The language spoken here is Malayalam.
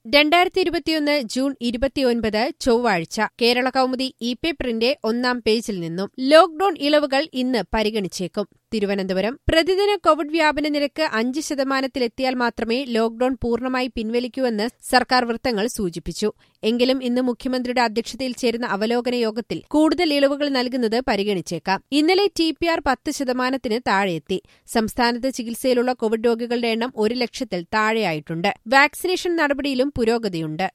രണ്ടായിരത്തി ഇരുപത്തിയൊന്ന് ജൂൺ ഇരുപത്തിയൊൻപത് ചൊവ്വാഴ്ച കേരള കൗമുദി ഇ പേപ്പറിന്റെ ഒന്നാം പേജിൽ നിന്നും ലോക്ഡൌൺ ഇളവുകൾ ഇന്ന് പരിഗണിച്ചേക്കും തിരുവനന്തപുരം പ്രതിദിന കോവിഡ് വ്യാപന നിരക്ക് അഞ്ച് ശതമാനത്തിലെത്തിയാൽ മാത്രമേ ലോക്ഡൌൺ പൂർണ്ണമായി പിൻവലിക്കൂവെന്ന് സർക്കാർ വൃത്തങ്ങൾ സൂചിപ്പിച്ചു എങ്കിലും ഇന്ന് മുഖ്യമന്ത്രിയുടെ അധ്യക്ഷതയിൽ ചേരുന്ന അവലോകന യോഗത്തിൽ കൂടുതൽ ഇളവുകൾ നൽകുന്നത് പരിഗണിച്ചേക്കാം ഇന്നലെ ടി പി ആർ പത്ത് ശതമാനത്തിന് താഴെയെത്തി സംസ്ഥാനത്ത് ചികിത്സയിലുള്ള കോവിഡ് രോഗികളുടെ എണ്ണം ഒരു ലക്ഷത്തിൽ താഴെയായിട്ടുണ്ട് വാക്സിനേഷൻ നടപടിയിലും പുരോഗതിയുണ്ട്